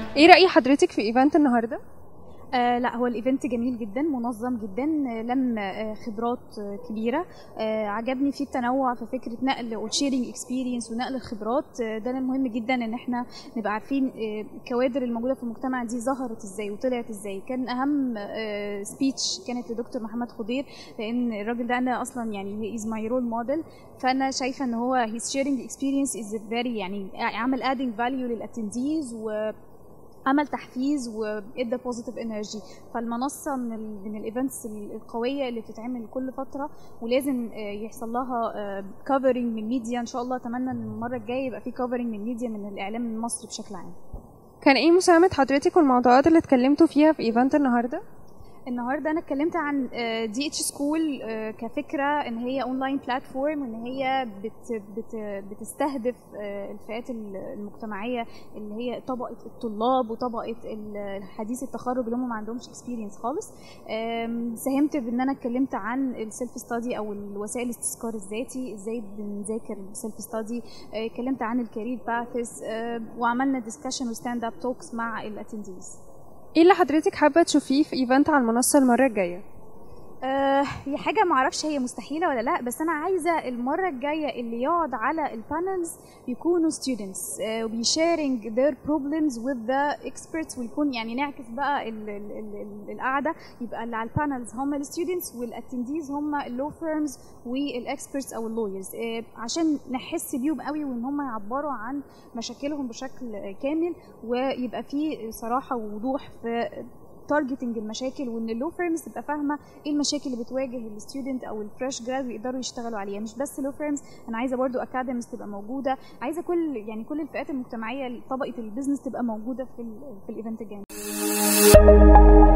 ايه رأي حضرتك في ايفنت النهارده آه لا هو الايفنت جميل جدا منظم جدا آه، لم آه خبرات آه كبيره آه عجبني فيه التنوع في فكره نقل وشيرنج اكسبيرينس ونقل الخبرات آه ده المهم جدا ان احنا نبقى عارفين آه الكوادر الموجوده في المجتمع دي ظهرت ازاي وطلعت ازاي كان اهم آه سبيتش كانت لدكتور محمد خضير لان الراجل ده انا اصلا يعني هي از ماي رول موديل فانا شايفه ان هو هيز شيرنج اكسبيرينس از فيري يعني عمل ادنج فاليو للاتنديز و عمل تحفيز وادى بوزيتيف انرجي فالمنصه من ال من الايفنتس القويه اللي بتتعمل كل فتره ولازم آه، يحصل لها كفرنج من ميديا ان شاء الله اتمنى ان المره الجايه يبقى في كفرنج من ميديا من الاعلام المصري بشكل عام كان ايه مساهمة حضرتك والموضوعات اللي اتكلمتوا فيها في ايفنت النهارده النهارده انا اتكلمت عن دي اتش سكول كفكره ان هي اونلاين بلاتفورم وان هي بت بت بتستهدف آه، الفئات المجتمعيه اللي هي طبقه الطلاب وطبقه ال- حديث التخرج اللي هم ما عندهمش اكسبيرينس خالص آم، ساهمت بان انا اتكلمت عن السيلف ستادي او الوسائل الاستذكار الذاتي ازاي بنذاكر السيلف ستادي اتكلمت عن الكارير باثس وعملنا ديسكشن وستاند اب توكس مع الاتنديز ايه اللي حضرتك حابة تشوفيه في ايفنت على المنصة المرة الجاية آه، هي حاجة معرفش هي مستحيلة ولا لا بس أنا عايزة المرة الجاية اللي يقعد على البانلز يكونوا students uh, وبي sharing their problems with the experts ويكون يعني نعكس بقى ال ال ال ال القعدة يبقى اللي على البانلز هم الستودنتس والاتنديز هم اللو فيرمز والاكسبرتس أو اللويرز uh, عشان نحس بيهم قوي وإن هم يعبروا عن مشاكلهم بشكل كامل ويبقى في صراحة ووضوح في تارجتنج المشاكل وان اللو فيرمز تبقى فاهمه ايه المشاكل اللي بتواجه الستودنت او الفريش جراد ويقدروا يشتغلوا عليها مش بس لو فيرمز انا عايزه برضو اكاديميز تبقى موجوده عايزه كل يعني كل الفئات المجتمعيه طبقه البيزنس تبقى موجوده في ال في الايفنت الجاي